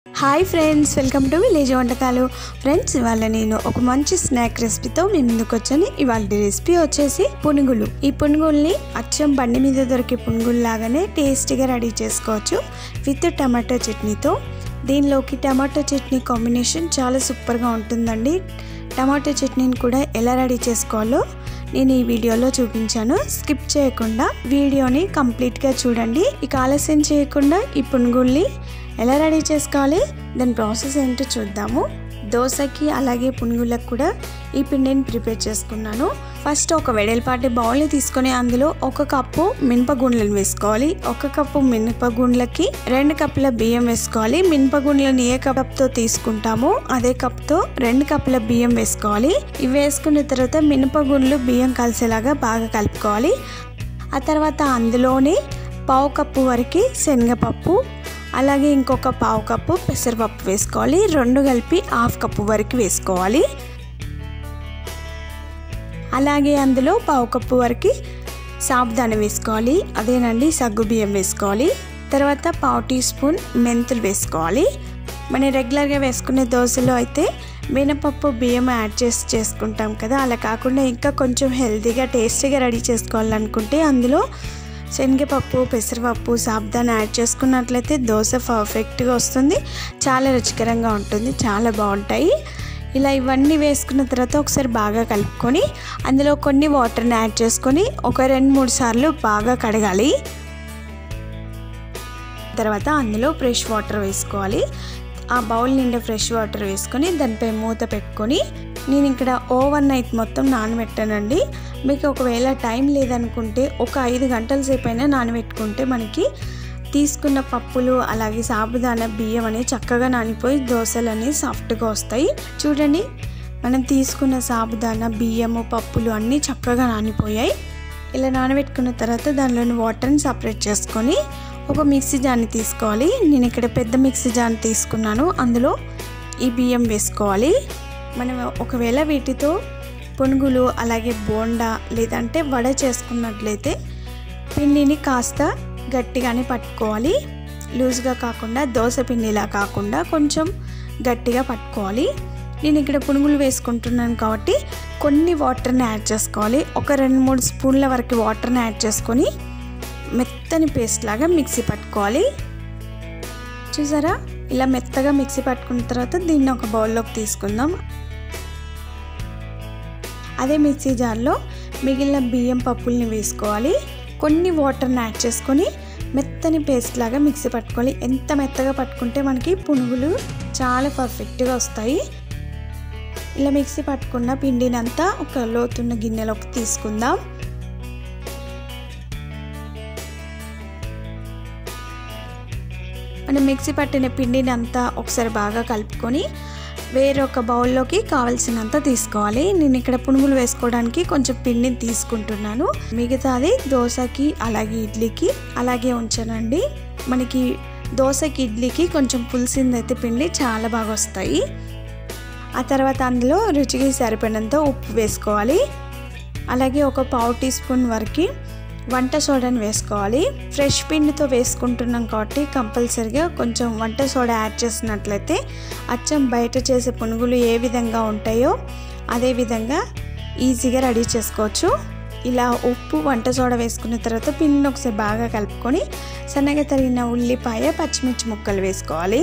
hi friends welcome to village వంటకాలు friends ఇవాళ నేను ఒక మంచి స్నాక్ రెసిపీతో మీ ముందుకు వచ్చాను ఇవాళ రెసిపీ వచ్చేసి పునుగులు ఈ పునుగుల్ని అచ్చం బండి మీద దొరికే పునుగులు లాగానే టేస్టీగా రెడీ చేసుకోవచ్చు విత్ టమాటో చట్నీతో దీనిలోకి టమాటో చట్నీ కాంబినేషన్ చాలా సూపర్గా ఉంటుందండి టమాటో చట్నీని కూడా ఎలా రెడీ చేసుకోవాలో నేను ఈ వీడియోలో చూపించాను స్కిప్ చేయకుండా వీడియోని కంప్లీట్గా చూడండి ఇక ఆలస్యం చేయకుండా ఈ పునుగుల్ని ఎలా రెడీ చేసుకోవాలి దాని ప్రాసెస్ ఏంటో చూద్దాము దోశకి అలాగే పునుగులకు కూడా ఈ పిండిని ప్రిపేర్ చేసుకున్నాను ఫస్ట్ ఒక వెడల్పాటి బౌల్ని తీసుకొని అందులో ఒక కప్పు మినపగుండ్లను వేసుకోవాలి ఒక కప్పు మినపగుండ్లకి రెండు కప్పుల బియ్యం వేసుకోవాలి మినపగుండ్లను ఏ కప్తో తీసుకుంటామో అదే కప్తో రెండు కప్పుల బియ్యం వేసుకోవాలి ఇవి వేసుకున్న తర్వాత మినపగుండ్లు బియ్యం కలిసేలాగా బాగా కలుపుకోవాలి ఆ తర్వాత అందులోనే పావు కప్పు వరకు శనగపప్పు అలాగే ఇంకొక పావు కప్పు పెసరపప్పు వేసుకోవాలి రెండు కలిపి హాఫ్ కప్పు వరకు వేసుకోవాలి అలాగే అందులో పావు కప్పు వరకు సాబుదాన వేసుకోవాలి అదేనండి సగ్గు బియ్యం వేసుకోవాలి తర్వాత పావు టీ స్పూన్ మెంతులు వేసుకోవాలి మనం రెగ్యులర్గా వేసుకునే దోశలో అయితే మినపప్పు బియ్యం యాడ్ చేసి చేసుకుంటాం కదా అలా కాకుండా ఇంకా కొంచెం హెల్తీగా టేస్టీగా రెడీ చేసుకోవాలనుకుంటే అందులో శనగపప్పు పెసరపప్పు సాబ్దాన్ని యాడ్ చేసుకున్నట్లయితే దోశ పర్ఫెక్ట్గా వస్తుంది చాలా రుచికరంగా ఉంటుంది చాలా బాగుంటాయి ఇలా ఇవన్నీ వేసుకున్న తర్వాత ఒకసారి బాగా కలుపుకొని అందులో కొన్ని వాటర్ని యాడ్ చేసుకొని ఒక రెండు మూడు సార్లు బాగా కడగాలి తర్వాత అందులో ఫ్రెష్ వాటర్ వేసుకోవాలి ఆ బౌల్ నిండా ఫ్రెష్ వాటర్ వేసుకొని దానిపై మూత పెట్టుకొని నేను ఇక్కడ ఓవర్ నైట్ మొత్తం నానబెట్టానండి మీకు ఒకవేళ టైం లేదనుకుంటే ఒక ఐదు గంటల సేపు అయినా నానబెట్టుకుంటే మనకి తీసుకున్న పప్పులు అలాగే సాబుదాన బియ్యం అనేవి చక్కగా నానిపోయి దోశలు అనేవి సాఫ్ట్గా వస్తాయి చూడండి మనం తీసుకున్న సాబుదాన బియ్యము పప్పులు అన్నీ చక్కగా నానిపోయాయి ఇలా నానబెట్టుకున్న తర్వాత దానిలోని వాటర్ని సపరేట్ చేసుకొని ఒక మిక్సీ జార్ని తీసుకోవాలి నేను ఇక్కడ పెద్ద మిక్సీ జార్ని తీసుకున్నాను అందులో ఈ బియ్యం వేసుకోవాలి మనం ఒకవేళ వీటితో పునుగులు అలాగే బోండా లేదంటే వడ చేసుకున్నట్లయితే పిండిని కాస్త గట్టిగానే పట్టుకోవాలి లూజ్గా కాకుండా దోశ పిండిలా కాకుండా కొంచెం గట్టిగా పట్టుకోవాలి నేను ఇక్కడ పునుగులు వేసుకుంటున్నాను కాబట్టి కొన్ని వాటర్ని యాడ్ చేసుకోవాలి ఒక రెండు మూడు స్పూన్ల వరకు వాటర్ని యాడ్ చేసుకొని మెత్తని పేస్ట్ లాగా మిక్సీ పట్టుకోవాలి చూసారా ఇలా మెత్తగా మిక్సీ పట్టుకున్న తర్వాత దీన్ని ఒక బౌల్లోకి తీసుకుందాం అదే మిక్సీ జార్లో మిగిలిన బియ్యం పప్పుల్ని వేసుకోవాలి కొన్ని వాటర్ని యాడ్ చేసుకొని మెత్తని పేస్ట్ లాగా మిక్సీ పట్టుకోవాలి ఎంత మెత్తగా పట్టుకుంటే మనకి పునుగులు చాలా పర్ఫెక్ట్గా వస్తాయి ఇలా మిక్సీ పట్టుకున్న పిండినంతా ఒక లోతున్న గిన్నెలోకి తీసుకుందాం మనం మిక్సీ పట్టిన పిండిని అంతా ఒకసారి బాగా కలుపుకొని వేరొక బౌల్లోకి కావలసినంత తీసుకోవాలి నేను ఇక్కడ పునుగులు వేసుకోవడానికి కొంచెం పిండిని తీసుకుంటున్నాను మిగతాది దోశకి అలాగే ఇడ్లీకి అలాగే ఉంచానండి మనకి దోశకి ఇడ్లీకి కొంచెం పులిసిందైతే పిండి చాలా బాగా వస్తాయి ఆ తర్వాత అందులో రుచికి సరిపడినంత ఉప్పు వేసుకోవాలి అలాగే ఒక పావు టీ స్పూన్ వరకు వంట సోడాని వేసుకోవాలి ఫ్రెష్ పిండితో వేసుకుంటున్నాం కాబట్టి కంపల్సరిగా కొంచెం వంట సోడా యాడ్ చేసినట్లయితే అచ్చం బయట చేసే పునుగులు ఏ విధంగా ఉంటాయో అదే విధంగా ఈజీగా రెడీ చేసుకోవచ్చు ఇలా ఉప్పు వంట సోడా వేసుకున్న తర్వాత పిండిని ఒకసారి బాగా కలుపుకొని సన్నగా తరిగిన ఉల్లిపాయ పచ్చిమిర్చి ముక్కలు వేసుకోవాలి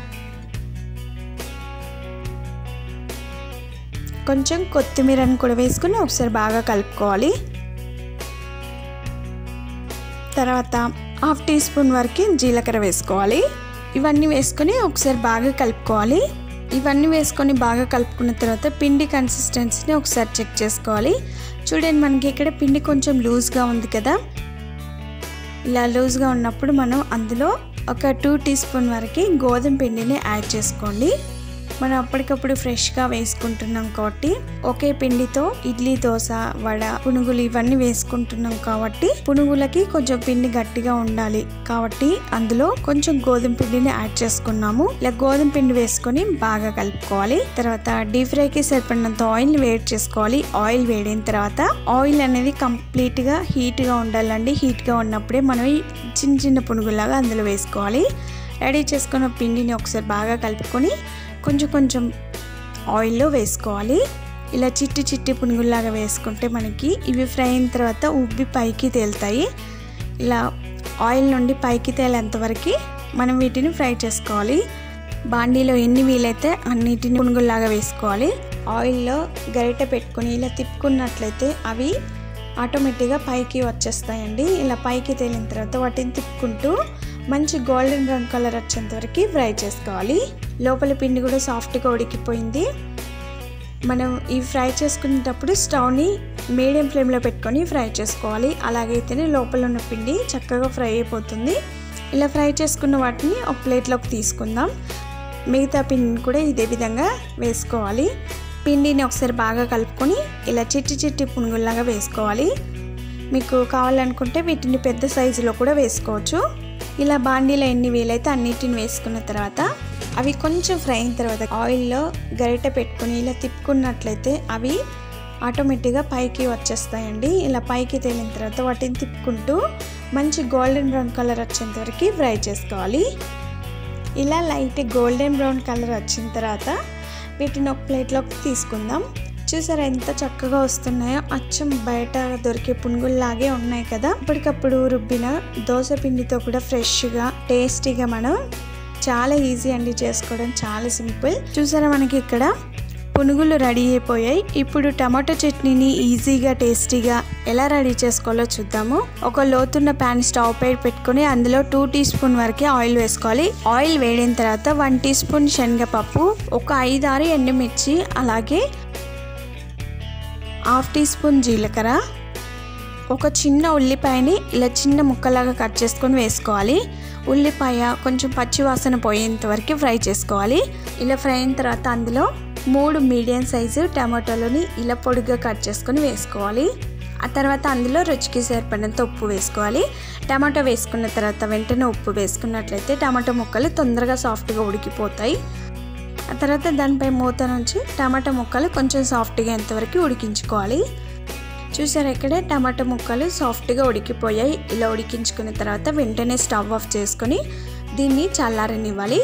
కొంచెం కొత్తిమీరని కూడా వేసుకుని ఒకసారి బాగా కలుపుకోవాలి తర్వాత హాఫ్ టీ స్పూన్ వరకు జీలకర్ర వేసుకోవాలి ఇవన్నీ వేసుకొని ఒకసారి బాగా కలుపుకోవాలి ఇవన్నీ వేసుకొని బాగా కలుపుకున్న తర్వాత పిండి కన్సిస్టెన్సీని ఒకసారి చెక్ చేసుకోవాలి చూడండి మనకి ఇక్కడ పిండి కొంచెం లూజ్గా ఉంది కదా ఇలా లూజ్గా ఉన్నప్పుడు మనం అందులో ఒక టూ టీ స్పూన్ వరకు గోధుమ పిండిని యాడ్ చేసుకోండి మనం అప్పటికప్పుడు ఫ్రెష్గా వేసుకుంటున్నాం కాబట్టి ఒకే పిండితో ఇడ్లీ దోశ వడ పునుగులు ఇవన్నీ వేసుకుంటున్నాం కాబట్టి పునుగులకి కొంచెం పిండి గట్టిగా ఉండాలి కాబట్టి అందులో కొంచెం గోధుమ పిండిని యాడ్ చేసుకున్నాము ఇలా గోధుమ పిండి వేసుకొని బాగా కలుపుకోవాలి తర్వాత డీప్ ఫ్రైకి సరిపడినంత ఆయిల్ వేడి చేసుకోవాలి ఆయిల్ వేడిన తర్వాత ఆయిల్ అనేది కంప్లీట్ గా హీట్ గా ఉండాలండి హీట్ గా ఉన్నప్పుడే మనం ఈ చిన్న చిన్న పునుగులాగా అందులో వేసుకోవాలి రెడీ చేసుకున్న పిండిని ఒకసారి బాగా కలుపుకొని కొంచెం కొంచెం ఆయిల్లో వేసుకోవాలి ఇలా చిట్టి చిట్టి పునుగుల్లాగా వేసుకుంటే మనకి ఇవి ఫ్రై అయిన తర్వాత ఉబ్బి పైకి తేలుతాయి ఇలా ఆయిల్ నుండి పైకి తేలేంత వరకు మనం వీటిని ఫ్రై చేసుకోవాలి బాండీలో ఎన్ని వీలైతే అన్నిటిని పునుగుల్లాగా వేసుకోవాలి ఆయిల్లో గరిటె పెట్టుకొని ఇలా తిప్పుకున్నట్లయితే అవి ఆటోమేటిక్గా పైకి వచ్చేస్తాయండి ఇలా పైకి తేలిన తర్వాత వాటిని తిప్పుకుంటూ మంచి గోల్డెన్ బ్రౌన్ కలర్ వచ్చేంత వరకు ఫ్రై చేసుకోవాలి లోపల పిండి కూడా సాఫ్ట్గా ఉడికిపోయింది మనం ఈ ఫ్రై చేసుకునేటప్పుడు స్టవ్ని మీడియం ఫ్లేమ్లో పెట్టుకొని ఫ్రై చేసుకోవాలి అలాగైతేనే లోపల ఉన్న పిండి చక్కగా ఫ్రై అయిపోతుంది ఇలా ఫ్రై చేసుకున్న వాటిని ఒక ప్లేట్లోకి తీసుకుందాం మిగతా పిండిని కూడా ఇదే విధంగా వేసుకోవాలి పిండిని ఒకసారి బాగా కలుపుకొని ఇలా చిట్టి చిట్టి పునుగుల్లాగా వేసుకోవాలి మీకు కావాలనుకుంటే వీటిని పెద్ద సైజులో కూడా వేసుకోవచ్చు ఇలా బాండీలో ఎన్ని వీలైతే అన్నిటిని వేసుకున్న తర్వాత అవి కొంచెం ఫ్రై అయిన తర్వాత ఆయిల్లో గరిటె పెట్టుకొని ఇలా తిప్పుకున్నట్లయితే అవి ఆటోమేటిక్గా పైకి వచ్చేస్తాయండి ఇలా పైకి తేలిన తర్వాత వాటిని తిప్పుకుంటూ మంచి గోల్డెన్ బ్రౌన్ కలర్ వచ్చేంత వరకు ఫ్రై చేసుకోవాలి ఇలా లైట్ గోల్డెన్ బ్రౌన్ కలర్ వచ్చిన తర్వాత వీటిని ఒక ప్లేట్లోకి తీసుకుందాం చూసారా ఎంత చక్కగా వస్తున్నాయో అచ్చం బయట దొరికే పునుగుల్లాగే ఉన్నాయి కదా ఇప్పటికప్పుడు రుబ్బిన దోశ పిండితో కూడా ఫ్రెష్గా టేస్టీగా మనం చాలా ఈజీ అండి చేసుకోవడం చాలా సింపుల్ చూసారా మనకి ఇక్కడ పునుగులు రెడీ అయిపోయాయి ఇప్పుడు టమాటో చట్నీని ఈజీగా టేస్టీగా ఎలా రెడీ చేసుకోవాలో చూద్దాము ఒక లోతున్న ప్యాన్ స్టవ్ పై పెట్టుకొని అందులో టూ టీ స్పూన్ వరకు ఆయిల్ వేసుకోవాలి ఆయిల్ వేడిన తర్వాత వన్ టీ స్పూన్ శనగపప్పు ఒక ఐదారు ఎండుమిర్చి అలాగే హాఫ్ టీ స్పూన్ జీలకర్ర ఒక చిన్న ఉల్లిపాయని ఇలా చిన్న ముక్కలాగా కట్ చేసుకొని వేసుకోవాలి ఉల్లిపాయ కొంచెం పచ్చి వాసన పోయేంత వరకు ఫ్రై చేసుకోవాలి ఇలా ఫ్రై అయిన తర్వాత అందులో మూడు మీడియం సైజు టమాటోలని ఇలా పొడిగా కట్ చేసుకొని వేసుకోవాలి ఆ తర్వాత అందులో రుచికి సరిపడినంత ఉప్పు వేసుకోవాలి టమాటో వేసుకున్న తర్వాత వెంటనే ఉప్పు వేసుకున్నట్లయితే టమాటో ముక్కలు తొందరగా సాఫ్ట్గా ఉడికిపోతాయి ఆ తర్వాత దానిపై మూత నుంచి టమాటా ముక్కలు కొంచెం సాఫ్ట్గా ఎంతవరకు ఉడికించుకోవాలి చూసారు ఇక్కడే టమాటా ముక్కలు సాఫ్ట్గా ఉడికిపోయాయి ఇలా ఉడికించుకున్న తర్వాత వెంటనే స్టవ్ ఆఫ్ చేసుకొని దీన్ని చల్లారనివ్వాలి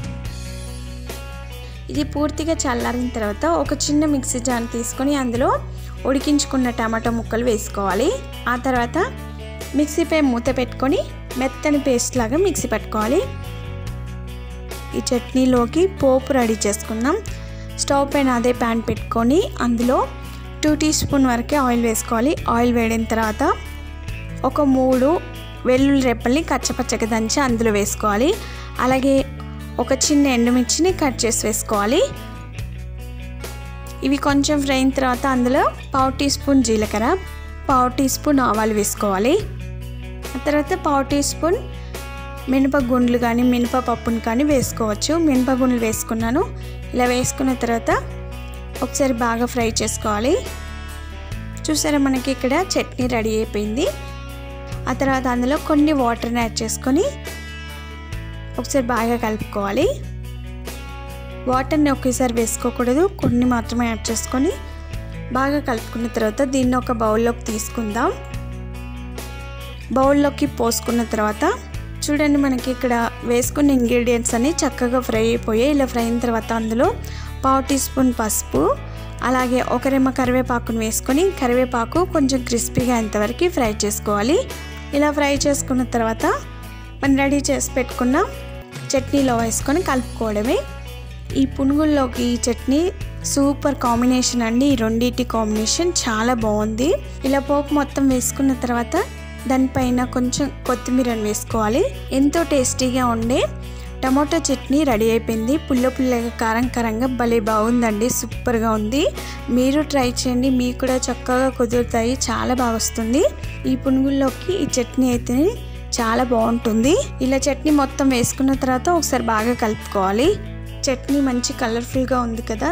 ఇది పూర్తిగా చల్లారిన తర్వాత ఒక చిన్న మిక్సీ జార్ తీసుకొని అందులో ఉడికించుకున్న టమాటా ముక్కలు వేసుకోవాలి ఆ తర్వాత మిక్సీపై మూత పెట్టుకొని మెత్తని పేస్ట్ లాగా మిక్సీ పెట్టుకోవాలి ఈ చట్నీలోకి పోపు రెడీ చేసుకుందాం స్టవ్ పైన అదే ప్యాన్ పెట్టుకొని అందులో టూ టీ స్పూన్ వరకే ఆయిల్ వేసుకోవాలి ఆయిల్ వేడిన తర్వాత ఒక మూడు వెల్లుల్లి రెప్పల్ని కచ్చపచ్చగా దంచి అందులో వేసుకోవాలి అలాగే ఒక చిన్న ఎండుమిర్చిని కట్ చేసి వేసుకోవాలి ఇవి కొంచెం ఫ్రై అయిన తర్వాత అందులో పావు టీ స్పూన్ జీలకర్ర పావు టీ స్పూన్ ఆవాలు వేసుకోవాలి ఆ తర్వాత పావు టీ స్పూన్ మినపగుండ్లు కానీ మినపప్పుని కానీ వేసుకోవచ్చు మినపగుండ్లు వేసుకున్నాను ఇలా వేసుకున్న తర్వాత ఒకసారి బాగా ఫ్రై చేసుకోవాలి చూసారా మనకి ఇక్కడ చట్నీ రెడీ అయిపోయింది ఆ తర్వాత అందులో కొన్ని వాటర్ని యాడ్ చేసుకొని ఒకసారి బాగా కలుపుకోవాలి వాటర్ని ఒకేసారి వేసుకోకూడదు కొన్ని మాత్రమే యాడ్ చేసుకొని బాగా కలుపుకున్న తర్వాత దీన్ని ఒక బౌల్లోకి తీసుకుందాం బౌల్లోకి పోసుకున్న తర్వాత చూడండి మనకి ఇక్కడ వేసుకున్న ఇంగ్రీడియంట్స్ అన్ని చక్కగా ఫ్రై అయిపోయాయి ఇలా ఫ్రై అయిన తర్వాత అందులో పావు టీ స్పూన్ పసుపు అలాగే ఒక రెమ్మ కరివేపాకును వేసుకొని కరివేపాకు కొంచెం క్రిస్పీగా అయ్యేంతవరకు ఫ్రై చేసుకోవాలి ఇలా ఫ్రై చేసుకున్న తర్వాత మనం రెడీ చేసి పెట్టుకున్న చట్నీలో వేసుకొని కలుపుకోవడమే ఈ పునుగుల్లోకి ఈ చట్నీ సూపర్ కాంబినేషన్ అండి ఈ రెండింటి కాంబినేషన్ చాలా బాగుంది ఇలా పోపు మొత్తం వేసుకున్న తర్వాత దానిపైన కొంచెం కొత్తిమీరని వేసుకోవాలి ఎంతో టేస్టీగా ఉండే టమాటో చట్నీ రెడీ అయిపోయింది పుల్ల పుల్లగా కారం కారంగా భలే బాగుందండి సూపర్గా ఉంది మీరు ట్రై చేయండి మీకు కూడా చక్కగా కుదురుతాయి చాలా బాగా వస్తుంది ఈ పునుగుల్లోకి ఈ చట్నీ అయితే చాలా బాగుంటుంది ఇలా చట్నీ మొత్తం వేసుకున్న తర్వాత ఒకసారి బాగా కలుపుకోవాలి చట్నీ మంచి కలర్ఫుల్గా ఉంది కదా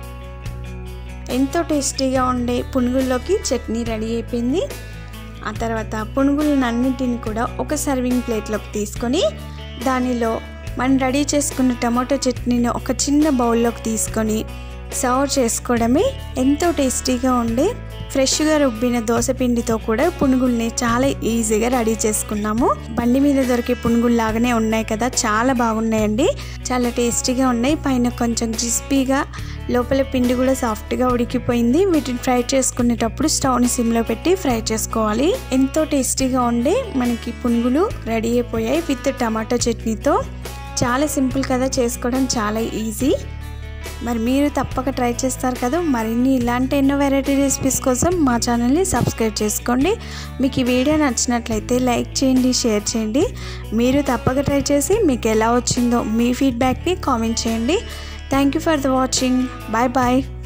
ఎంతో టేస్టీగా ఉండే పునుగుల్లోకి చట్నీ రెడీ అయిపోయింది ఆ తర్వాత పునుగులన్నింటిని కూడా ఒక సర్వింగ్ ప్లేట్లోకి తీసుకొని దానిలో మనం రెడీ చేసుకున్న టమాటో చట్నీని ఒక చిన్న బౌల్లోకి తీసుకొని సర్వ్ చేసుకోవడమే ఎంతో టేస్టీగా ఉండే ఫ్రెష్గా రుబ్బిన దోశ పిండితో కూడా పునుగుల్ని చాలా ఈజీగా రెడీ చేసుకున్నాము బండి మీద దొరికే పునుగులు లాగానే ఉన్నాయి కదా చాలా బాగున్నాయండి చాలా టేస్టీగా ఉన్నాయి పైన కొంచెం క్రిస్పీగా లోపల పిండి కూడా సాఫ్ట్గా ఉడికిపోయింది వీటిని ఫ్రై చేసుకునేటప్పుడు స్టవ్ని సిమ్లో పెట్టి ఫ్రై చేసుకోవాలి ఎంతో టేస్టీగా ఉండే మనకి పునుగులు రెడీ అయిపోయాయి విత్ టమాటో చట్నీతో చాలా సింపుల్ కదా చేసుకోవడం చాలా ఈజీ మరి మీరు తప్పక ట్రై చేస్తారు కదా మరిన్ని ఇలాంటి ఎన్నో వెరైటీ రెసిపీస్ కోసం మా ఛానల్ని సబ్స్క్రైబ్ చేసుకోండి మీకు ఈ వీడియో నచ్చినట్లయితే లైక్ చేయండి షేర్ చేయండి మీరు తప్పక ట్రై చేసి మీకు ఎలా వచ్చిందో మీ ఫీడ్బ్యాక్ని కామెంట్ చేయండి thank you for the watching bye bye